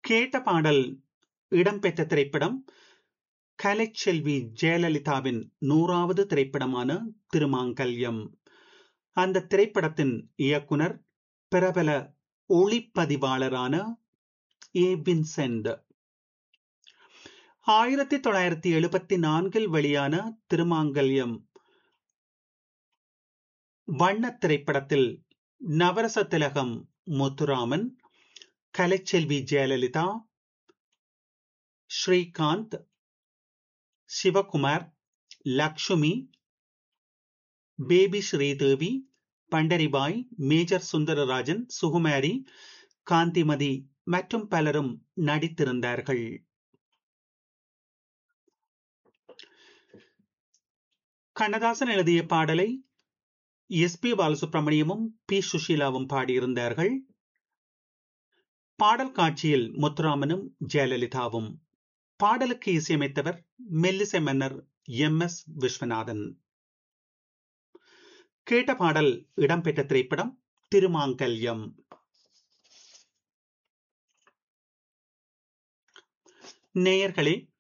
கேட்ட பாடல் இடம்பெற்ற திரைப்படம் கலைச்செல்வி ஜெயலலிதாவின் நூறாவது திரைப்படமான திருமாங்கல்யம் அந்த திரைப்படத்தின் இயக்குனர் பிரபல ஒளிப்பதிவாளரான ஏ வின்சென்ட் ஆயிரத்தி தொள்ளாயிரத்தி எழுபத்தி நான்கில் வெளியான திருமாங்கல்யம் வண்ண திரைப்படத்தில் நவரச திலகம் முத்துராமன் கலைச்செல்வி ஜெயலலிதா ஸ்ரீகாந்த் சிவகுமார் லக்ஷ்மி பேபி ஸ்ரீதேவி பண்டரிபாய் மேஜர் சுந்தரராஜன் சுகுமாரி காந்திமதி மற்றும் பலரும் நடித்திருந்தார்கள் கண்ணதாசன் எழுதிய பாடலை எஸ் பி பாலசுப்ரமணியமும் பி சுஷீலாவும் பாடியிருந்தார்கள் பாடல் காட்சியில் முத்துராமனும் ஜெயலலிதாவும் பாடலுக்கு இசையமைத்தவர் மெல்லிசை மன்னர் எம் எஸ் விஸ்வநாதன் கேட்ட பாடல் இடம்பெற்ற திரைப்படம் திருமாங்கல்யம் நேயர்களே